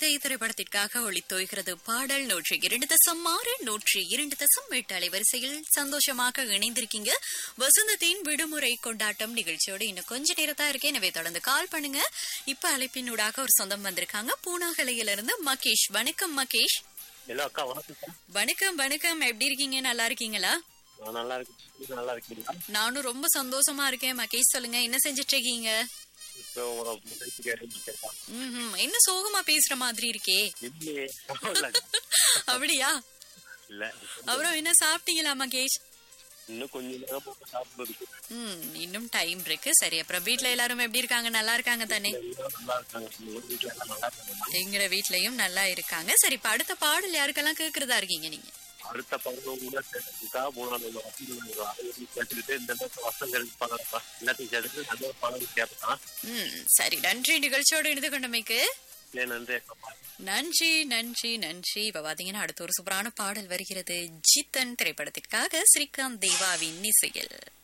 சீதை திரைப்படத்திற்காக ஒளித்தோய்கிறது பாடல் நூற்றி இரண்டு தசம் ஆறு நூற்றி இரண்டு தசம் எட்டு அலைவரிசையில் சந்தோஷமாக இணைந்திருக்கீங்க வசந்தத்தின் விடுமுறை கொண்டாட்டம் நிகழ்ச்சியோடு இன்னும் கொஞ்ச நேரத்தா இருக்கு எனவே தொடர்ந்து கால் பண்ணுங்க இப்ப அழைப்பினூடாக ஒரு சொந்தம் வந்திருக்காங்க பூனாகலையிலிருந்து மகேஷ் வணக்கம் மகேஷ் ஹலோ அக்கா வணக்கம் சார் வணக்கம் வணக்கம் எப்படி இருக்கீங்க நல்லா இருக்கீங்களா நான் நல்லா இருக்கேன் நீங்க நல்லா இருக்கீங்களா நானும் ரொம்ப சந்தோஷமா இருக்கேன் மகேஷ் சொல்லுங்க என்ன செஞ்சிட்டு இருக்கீங்க இப்போ உங்களை நிகழ்ச்சிக்கு அறிவிச்சிருக்கேன் ம்ஹும். என்ன சோகமா பேசுற மாதிரி இருக்கே இல்லையே இல்ல அப்படியா இல்ல அப்புறம் என்ன சாப்பிட்டீங்களா மகேஷ் இன்னும் கொஞ்சம் நேரம் போட்டு சாப்பிடுறதுக்கு ம் இன்னும் டைம் இருக்கு சரி அப்புறம் வீட்ல எல்லாரும் எப்படி இருக்காங்க நல்லா இருக்காங்க தானே எல்லாம் நல்லா இருக்காங்க உங்க வீட்டுல எல்லாம் நல்லா இருக்காங்க எங்கட வீட்லயும் நல்லா இருக்காங்க சரி இப்ப அடுத்த பாடல் யாருக்கெல்லாம் கேக்குறதா இருக்கீங்க நீங்க அடுத்த பருவம் கூட சேர்த்துக்கா மூணாவது வசதிகள் அதையும் கேட்டுக்கிட்டு இந்த நேரத்துல வசங்கள் படம் எல்லாத்தையும் சேர்த்து நல்ல ஒரு படம் கேட்கலாம் ம் சரி நன்றி நிகழ்ச்சியோடு இணைந்து கொண்டமைக்கு ஏன் நன்றி அக்கா நன்றி நன்றி நன்றி இப்ப பாத்தீங்கன்னா அடுத்த ஒரு சூப்பரான பாடல் வருகிறது ஜித்தன் திரைப்படத்திற்காக ஸ்ரீகாந்த் தேவாவின் இசையில்